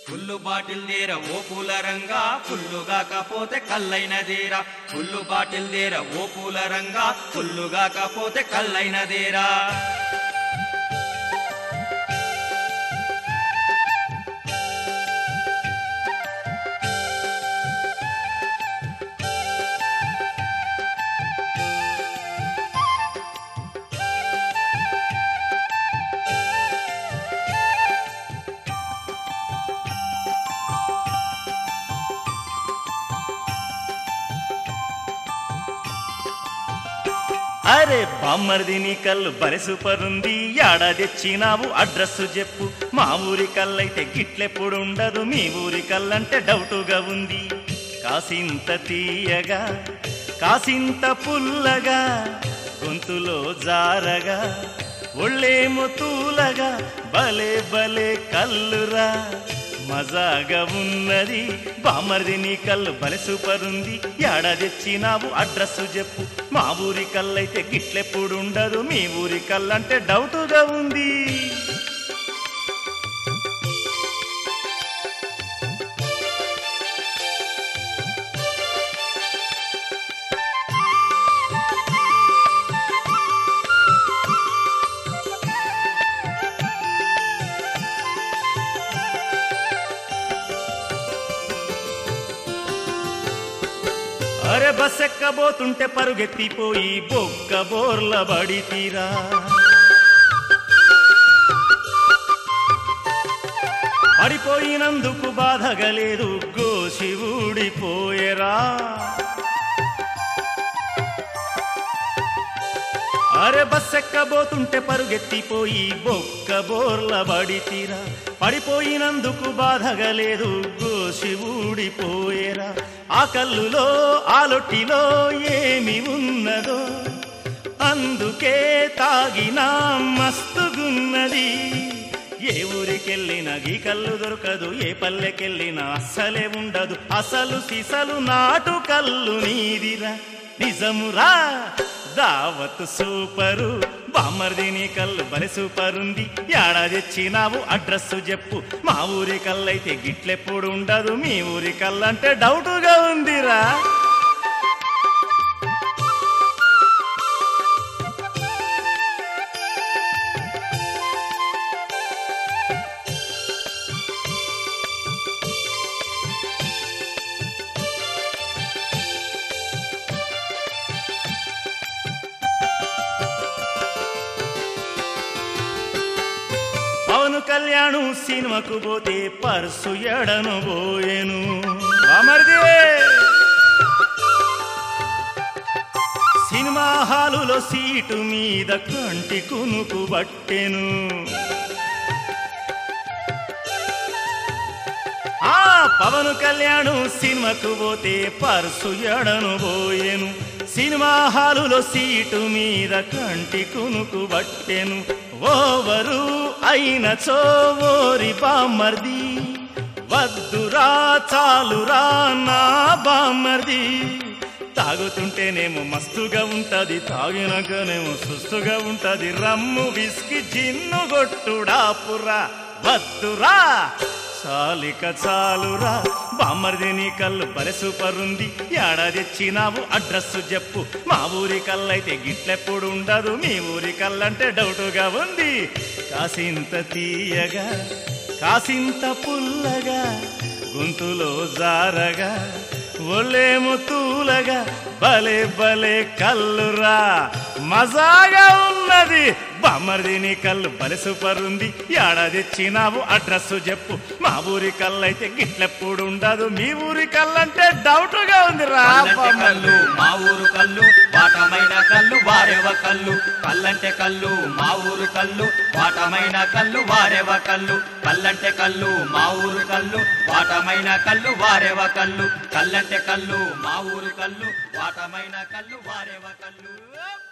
full bottle దేర ఓ పూల Ranga full కాకపోతే కల్లైన దేరా full bottle దేర ఓ పూల రంగా ఫుల్లు కాకపోతే కల్లైన దేరా అరే బామ్మర్దిని కళ్ళు బలి సూపర్ ఉంది యాడ తెచ్చినావు అడ్రస్ చెప్పు మా ఊరి కళ్ళైతే గిట్లెప్పుడు ఉండదు మీ ఊరి కళ్ళంటే డౌటుగా ఉంది కాసింత తీయగా కాసింత పుల్లగా గొంతులో జారగా ఒళ్ళేమో తూలగా భలే భలే కల్లురా మజాగా ఉన్నది బామర్ది నీ కళ్ళు బలి సూపర్ ఉంది యాడ తెచ్చినావు అడ్రస్ చెప్పు మా ఊరి కళ్ళైతే గిట్లెప్పుడు ఉండదు మీ ఊరి కళ్ళంటే డౌటుగా ఉంది అరే బస్ ఎక్కబోతుంటే పరుగెత్తిపోయి బొక్క బోర్ల బడి తీరా పడిపోయినందుకు బాధగలేదు గోసి ఊడిపోయేరా అరే బస్ ఎక్కబోతుంటే పరుగెత్తిపోయి బొక్క బోర్ల బడి తీరా పడిపోయినందుకు బాధగలేదు గోసి ఊడిపోయేరా ఆ కల్లులో ఆ లొట్టిలో ఏమి ఉన్నదో అందుకే తాగినా మస్తుగున్నది ఏ ఊరికెళ్ళినా ఈ కళ్ళు దొరకదు ఏ పల్లెకెళ్ళినా అస్సలే ఉండదు అసలు సిసలు నాటు కళ్ళు నీదిరా నిజమురా దావత్ సూపరు బామ్మర్దిని కళ్ళు బలి సూపర్ ఉంది యాడా తెచ్చినావు అడ్రస్ చెప్పు మా ఊరి కళ్ళైతే గిట్లెప్పుడు ఉండదు మీ ఊరి కళ్ళంటే డౌటుగా ఉందిరా పవన్ కళ్యాణ్ సినిమాకు పోతే పర్సు ఎడను పోయేను బామర్ది సినిమా హాలులో సీటు మీద కంటి కునుకు బట్టెను ఆ పవన్ కళ్యాణ్ సినిమాకు పోతే పర్సు ఎడను పోయేను సినిమా హాలులో సీటు మీద కంటి కునుకు బట్టెను ఓవరు అయిన చోవోరి బామ్మర్ది వద్దురా చాలురా నా బామ్మర్ది తాగుతుంటేనేమో మస్తుగా ఉంటది తాగినాకనేమో సుస్తుగా ఉంటది రమ్ము విస్కి జిన్ను గొట్టుడా పుర్రా వద్దురా చాలిక చాలురా బామ్మర్ది నీ కళ్ళు బలి సూపర్ ఉంది యాడా తెచ్చినావు అడ్రస్ చెప్పు మా ఊరి కళ్ళైతే గిట్లెప్పుడు ఉండదు మీ ఊరి కళ్ళంటే డౌటుగా ఉంది కాసింత తీయగా కాసింత పుల్లగా గొంతులో జారగా ఒళ్ళేమో తూలగా భలే భలే కల్లురా మజాగా ఉన్నది బామ్మర్ది నీ కళ్ళు బలి సూపర్ ఉంది యాడా తెచ్చినావు అడ్రస్ చెప్పు మా ఊరి కళ్ళైతే గిట్లెప్పుడు ఉండదు మీ ఊరి కళ్ళంటే డౌట్గా ఉంది రా కల్లంటే కళ్ళు మా ఊరు కళ్ళు వాటమైన కళ్ళు వారెవ కళ్ళు కల్లంటే కళ్ళు మా ఊరు కళ్ళు వాటమైన కళ్ళు వారెవ కళ్ళు కల్లంటే కళ్ళు మా ఊరు కళ్ళు వాటమైన కళ్ళు వారెవ కళ్ళు కల్లంటే కళ్ళు మా ఊరు కళ్ళు వాటమైన కళ్ళు వారెవ కళ్ళు